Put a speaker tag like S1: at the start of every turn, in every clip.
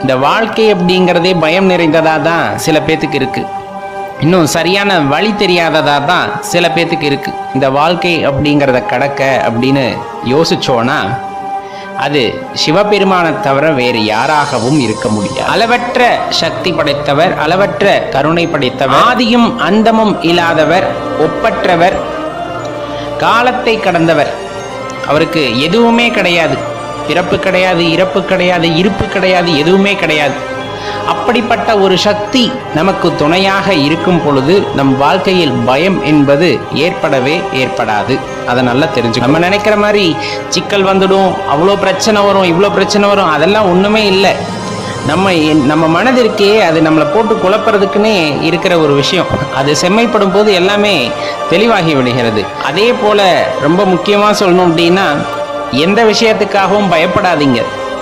S1: இந்த வாழ்க்கை அப்படிங்கிறதே பயம் நிறைந்ததாக தான் சில பேத்துக்கு இருக்கு இன்னும் சரியான வழி தெரியாததா தான் சில பேத்துக்கு இருக்கு இந்த வாழ்க்கை அப்படிங்கிறத கடக்க அப்படின்னு யோசிச்சோன்னா அது சிவபெருமானை தவிர வேறு யாராகவும் இருக்க முடியாது அளவற்ற சக்தி படைத்தவர் அளவற்ற கருணை படைத்தவர் ஆதியும் அந்தமும் இல்லாதவர் ஒப்பற்றவர் காலத்தை கடந்தவர் அவருக்கு எதுவுமே கிடையாது பிறப்பு கிடையாது இறப்பு கிடையாது இருப்பு கிடையாது எதுவுமே கிடையாது அப்படிப்பட்ட ஒரு சக்தி நமக்கு துணையாக இருக்கும் பொழுது நம் வாழ்க்கையில் பயம் என்பது ஏற்படவே ஏற்படாது அதை நல்லா தெரிஞ்சு நம்ம நினைக்கிற மாதிரி சிக்கல் வந்துடும் அவ்வளோ பிரச்சனை வரும் இவ்வளோ பிரச்சனை வரும் அதெல்லாம் ஒன்றுமே இல்லை நம்ம என்- நம்ம மனதிற்கே அது நம்மளை போட்டு குழப்பறதுக்குன்னே இருக்கிற ஒரு விஷயம் அது செம்மைப்படும் போது எல்லாமே தெளிவாகி விடுகிறது அதே போல ரொம்ப முக்கியமாக சொல்லணும் அப்படின்னா எந்த விஷயத்துக்காகவும் பயப்படாதீங்க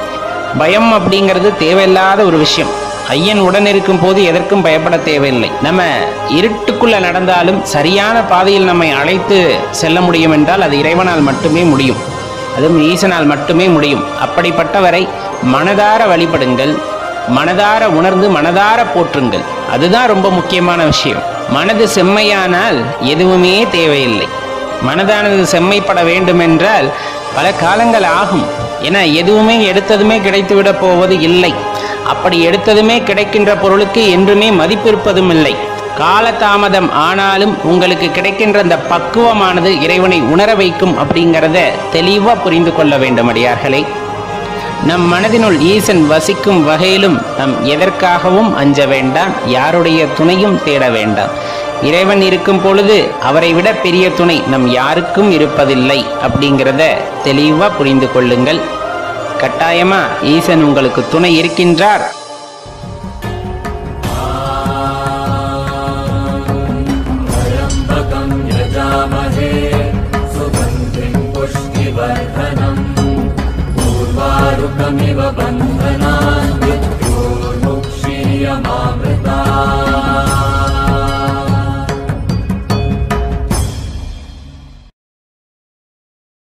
S1: பயம் அப்படிங்கிறது தேவையில்லாத ஒரு விஷயம் ஐயன் உடன் இருக்கும் போது எதற்கும் பயப்பட தேவையில்லை நம்ம இருட்டுக்குள்ள நடந்தாலும் சரியான பாதையில் நம்மை அழைத்து செல்ல முடியும் என்றால் அது இறைவனால் மட்டுமே முடியும் அதுவும் ஈசனால் மட்டுமே முடியும் அப்படிப்பட்டவரை மனதார வழிபடுங்கள் மனதார உணர்ந்து மனதார போற்றுங்கள் அதுதான் ரொம்ப முக்கியமான விஷயம் மனது செம்மையானால் எதுவுமே தேவையில்லை மனதானது செம்மைப்பட வேண்டுமென்றால் பல காலங்கள் ஆகும் என எதுவுமே எடுத்ததுமே கிடைத்துவிட போவது இல்லை அப்படி எடுத்ததுமே கிடைக்கின்ற பொருளுக்கு என்றுமே மதிப்பு இருப்பதும் இல்லை காலதாமதம் ஆனாலும் உங்களுக்கு கிடைக்கின்ற அந்த பக்குவமானது இறைவனை உணர வைக்கும் அப்படிங்கிறத தெளிவாக புரிந்து கொள்ள வேண்டும் அடியார்களே நம் மனதினுள் ஈசன் வசிக்கும் வகையிலும் நம் எதற்காகவும் அஞ்ச வேண்டாம் யாருடைய துணையும் தேட வேண்டாம் இறைவன் இருக்கும் பொழுது அவரை விட பெரிய துணை நம் யாருக்கும் இருப்பதில்லை அப்படிங்கிறத தெளிவா புரிந்து கொள்ளுங்கள் கட்டாயமா ஈசன் உங்களுக்கு துணை இருக்கின்றார்
S2: त्र्यम्बकं यजामहे सुगन्धिं पुष्टिवर्धनम् पूर्वारुकमिव बन्धनान् मृत्योर्मुक्षीयमाम्